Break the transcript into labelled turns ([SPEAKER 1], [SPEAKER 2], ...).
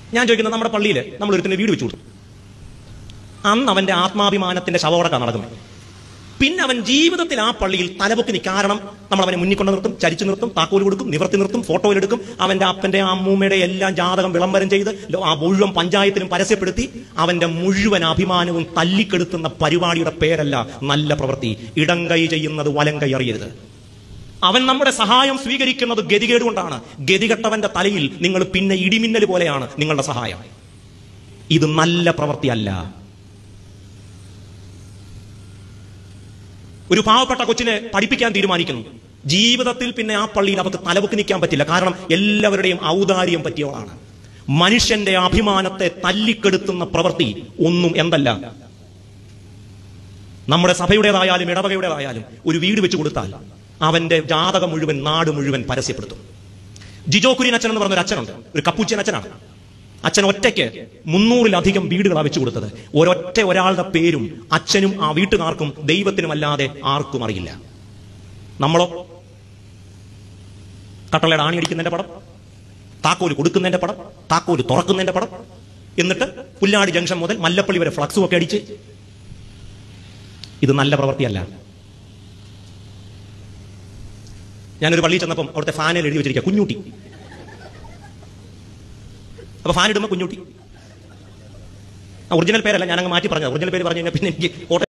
[SPEAKER 1] ഞാൻ ചോദിക്കുന്നത് നമ്മുടെ പള്ളിയിൽ നമ്മൾ ഒരുത്തിന് വീട് വെച്ചു കൊടുത്തു അന്ന് അവന്റെ ആത്മാഭിമാനത്തിന്റെ ശവോടക്ക നടക്കുന്നത് പിന്നെ അവൻ ജീവിതത്തിൽ ആ പള്ളിയിൽ തലപൊക്കി നിൽക്കും കാരണം നമ്മൾ അവനെ മുന്നിൽ കൊണ്ട് നിർത്തും ചരിച്ചു നിർത്തും താക്കോൽ കൊടുക്കും നിവർത്തി നിർത്തും ഫോട്ടോയിലെടുക്കും അവന്റെ അപ്പന്റെ അമ്മൂമ്മയുടെ എല്ലാം ജാതകം വിളംബരം ചെയ്ത് ലോ- ആ മുഴുവൻ പഞ്ചായത്തിലും പരസ്യപ്പെടുത്തി അവന്റെ മുഴുവൻ അഭിമാനവും തല്ലിക്കെടുത്തുന്ന പരിപാടിയുടെ പേരല്ല നല്ല പ്രവൃത്തി ഇടം കൈ ചെയ്യുന്നത് വലം കൈ അറിയരുത് അവൻ നമ്മുടെ സഹായം സ്വീകരിക്കുന്നത് ഗതികേട് കൊണ്ടാണ് ഗതികെട്ടവന്റെ തലയിൽ നിങ്ങൾ പിന്നെ ഇടിമിന്നൽ പോലെയാണ് നിങ്ങളുടെ സഹായം ഇത് നല്ല പ്രവൃത്തിയല്ല ഒരു പാവപ്പെട്ട കൊച്ചിനെ പഠിപ്പിക്കാൻ തീരുമാനിക്കുന്നു ജീവിതത്തിൽ പിന്നെ ആ പള്ളിയിൽ അവർക്ക് തലവെക്ക് നിൽക്കാൻ പറ്റില്ല കാരണം എല്ലാവരുടെയും ഔദാര്യം പറ്റിയവളാണ് മനുഷ്യന്റെ അഭിമാനത്തെ തല്ലിക്കെടുത്തുന്ന പ്രവൃത്തി ഒന്നും എന്തല്ല നമ്മുടെ സഭയുടേതായാലും ഇടവകയുടേതായാലും ഒരു വീട് വെച്ച് കൊടുത്താൽ അവന്റെ ജാതകം മുഴുവൻ നാട് മുഴുവൻ പരസ്യപ്പെടുത്തും ജിജോ കുര്യൻ അച്ഛൻ എന്ന് പറഞ്ഞ ഒരു അച്ഛനുണ്ട് ഒരു കപ്പൂച്ചൻ അച്ഛനാണ് അച്ഛൻ ഒറ്റയ്ക്ക് മുന്നൂറിലധികം വീടുകളാണ് വെച്ചു കൊടുത്തത് ഒരൊറ്റ ഒരാളുടെ പേരും അച്ഛനും ആ വീട്ടുകാർക്കും ദൈവത്തിനും അല്ലാതെ ആർക്കും അറിയില്ല നമ്മളോ കട്ടളയുടെ ആണി അടിക്കുന്നതിന്റെ പടം താക്കോല് കൊടുക്കുന്നതിന്റെ പടം താക്കോല് തുറക്കുന്നതിന്റെ പടം എന്നിട്ട് പുല്ലാടി ജംഗ്ഷൻ മുതൽ മല്ലപ്പള്ളി വരെ ഫ്ലക്സും ഒക്കെ അടിച്ച് ഇത് നല്ല പ്രവൃത്തിയല്ല ഞാനൊരു പള്ളിയിൽ ചെന്നപ്പം അവിടുത്തെ ഫാനിൽ എഴുതി വെച്ചിരിക്കുക കുഞ്ഞൂട്ടി അപ്പൊ ഫാൻ ഇടുമ്പോൾ കുഞ്ഞൂട്ടി ഒറിജിനൽ പേരല്ല ഞാൻ അങ്ങ് മാറ്റി പറഞ്ഞത് ഒറിജിനൽ പേര് പറഞ്ഞു കഴിഞ്ഞാൽ പിന്നെ എനിക്ക് കോട്ടയം